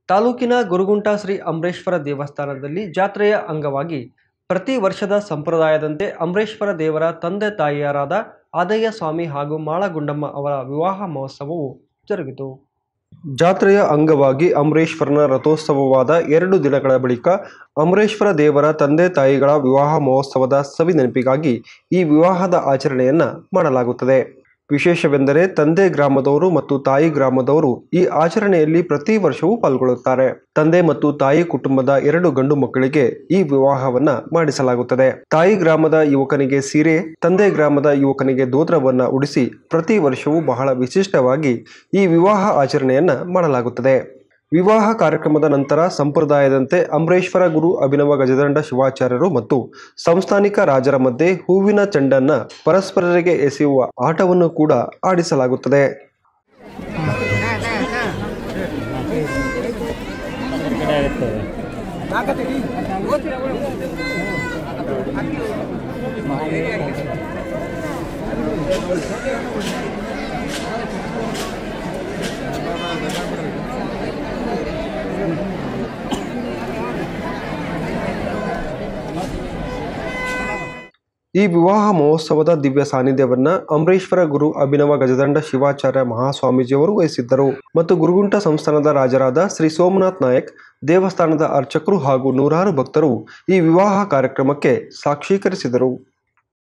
ತಾಲೂಕಿನ ಗುರುಗುಂಟ ಶ್ರೀ ಅಮರೇಶ್ವರ ದೇವಸ್ಥಾನದಲ್ಲಿ ಜಾತ್ರೆಯ ಅಂಗವಾಗಿ ಪ್ರತಿ ವರ್ಷದ ಸಂಪ್ರದಾಯದಂತೆ ಅಮರೇಶ್ವರ ದೇವರ ತಂದೆ ತಾಯಿಯರಾದ ಆದಯ್ಯ ಸ್ವಾಮಿ ಹಾಗೂ ಮಾಳಗುಂಡಮ್ಮ ಅವರ ವಿವಾಹ ಮಹೋತ್ಸವವು ಜರುಗಿತು ಜಾತ್ರೆಯ ಅಂಗವಾಗಿ ಅಮರೇಶ್ವರನ ರಥೋತ್ಸವವಾದ ಎರಡು ದಿನಗಳ ಬಳಿಕ ಅಮರೇಶ್ವರ ದೇವರ ತಂದೆ ತಾಯಿಗಳ ವಿವಾಹ ಮಹೋತ್ಸವದ ಸವಿ ನೆನಪಿಗಾಗಿ ಈ ವಿವಾಹದ ಆಚರಣೆಯನ್ನ ಮಾಡಲಾಗುತ್ತದೆ ವಿಶೇಷವೆಂದರೆ ತಂದೆ ಗ್ರಾಮದವರು ಮತ್ತು ತಾಯಿ ಗ್ರಾಮದವರು ಈ ಆಚರಣೆಯಲ್ಲಿ ಪ್ರತಿ ವರ್ಷವೂ ಪಾಲ್ಗೊಳ್ಳುತ್ತಾರೆ ತಂದೆ ಮತ್ತು ತಾಯಿ ಕುಟುಂಬದ ಎರಡು ಗಂಡು ಮಕ್ಕಳಿಗೆ ಈ ವಿವಾಹವನ್ನ ಮಾಡಿಸಲಾಗುತ್ತದೆ ತಾಯಿ ಗ್ರಾಮದ ಯುವಕನಿಗೆ ಸೀರೆ ತಂದೆ ಗ್ರಾಮದ ಯುವಕನಿಗೆ ದೋತ್ರವನ್ನ ಉಡಿಸಿ ಪ್ರತಿ ವರ್ಷವೂ ಬಹಳ ವಿಶಿಷ್ಟವಾಗಿ ಈ ವಿವಾಹ ಆಚರಣೆಯನ್ನ ಮಾಡಲಾಗುತ್ತದೆ ವಿವಾಹ ಕಾರ್ಯಕ್ರಮದ ನಂತರ ಸಂಪ್ರದಾಯದಂತೆ ಅಮರೇಶ್ವರ ಗುರು ಅಭಿನವ ಗಜದಂಡ ಶಿವಾಚಾರ್ಯರು ಮತ್ತು ಸಂಸ್ಥಾನಿಕ ರಾಜರ ಮಧ್ಯೆ ಹೂವಿನ ಚೆಂಡನ್ನ ಪರಸ್ಪರರಿಗೆ ಎಸೆಯುವ ಆಟವನ್ನು ಕೂಡ ಆಡಿಸಲಾಗುತ್ತದೆ ಈ ವಿವಾಹ ಮಹೋತ್ಸವದ ದಿವ್ಯ ಸಾನ್ನಿಧ್ಯವನ್ನ ಅಮರೇಶ್ವರ ಗುರು ಅಭಿನವ ಗಜದಂಡ ಶಿವಾಚಾರ್ಯ ಮಹಾಸ್ವಾಮೀಜಿಯವರು ವಹಿಸಿದ್ದರು ಮತ್ತು ಗುರುಗುಂಟ ಸಂಸ್ಥಾನದ ರಾಜರಾದ ಶ್ರೀ ಸೋಮನಾಥ್ ನಾಯಕ್ ದೇವಸ್ಥಾನದ ಅರ್ಚಕರು ಹಾಗೂ ನೂರಾರು ಭಕ್ತರು ಈ ವಿವಾಹ ಕಾರ್ಯಕ್ರಮಕ್ಕೆ ಸಾಕ್ಷೀಕರಿಸಿದರು